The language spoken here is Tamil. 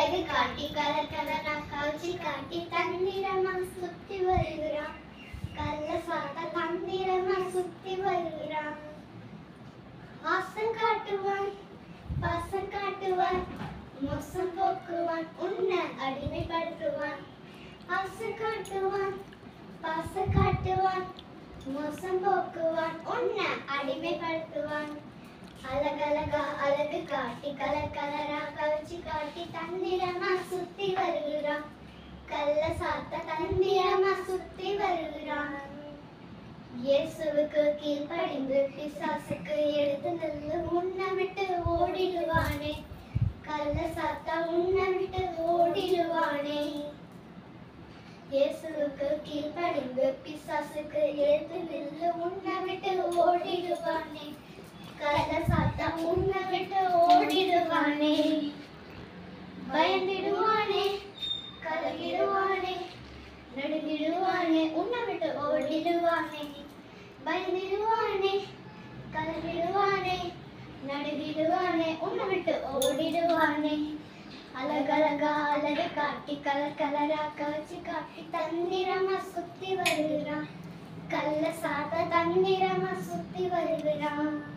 அழகு காட்டி கலர் கலரா காட்சி காட்டி தந்திரமா சுத்தி வருகிறான் கள்ள சாத்த தந்திரமா சுத்தி வருகிறான் ஆசம் காட்டுவான் பாசம் காட்டுவான் மோசம் போக்குவான் உன்னை அடிமைப்படுத்துவான் ஆசம் காட்டுவான் பாசம் காட்டுவான் மோசம் போக்குவான் உன்னை அடிமைப்படுத்துவான் அழகழகா அழகு காட்டி கலர் கலரா கவிச்சு காட்டி தந்திரமா சுத்தி வருகிறான் கள்ள சாத்த தந்திரமா சுத்தி வருகிறான் இயேசுவுக்கு கீழ்ப்படிந்து பிசாசுக்கு எடுத்து நின்று உன்னை விட்டு ஓடிடுவானே கள்ள சாத்தா உன்னை விட்டு ஓடிடுவானே இயேசுவுக்கு கீழ்ப்படிந்து பிசாசுக்கு எடுத்து நின்று உன்னை விட்டு ஓடிடுவானே கள்ள சாத்தா உன்னை விட்டு ஓடிடுவானே பயந்திடுவானே கலகிடுவானே நடுங்கிடுவானே உன்னை விட்டு ஓடிடுவானே பயந்திடுவானே கலகிடுவானே நடுங்கிடுவானே உன்னை விட்டு ஓடிடுவானே அழகழகா அழகு காட்டி கலர் கலரா கவச்சு காட்டி தந்திரமா சுத்தி வருகிறான் கள்ள சாத்த தந்திரமா சுத்தி வருகிறான்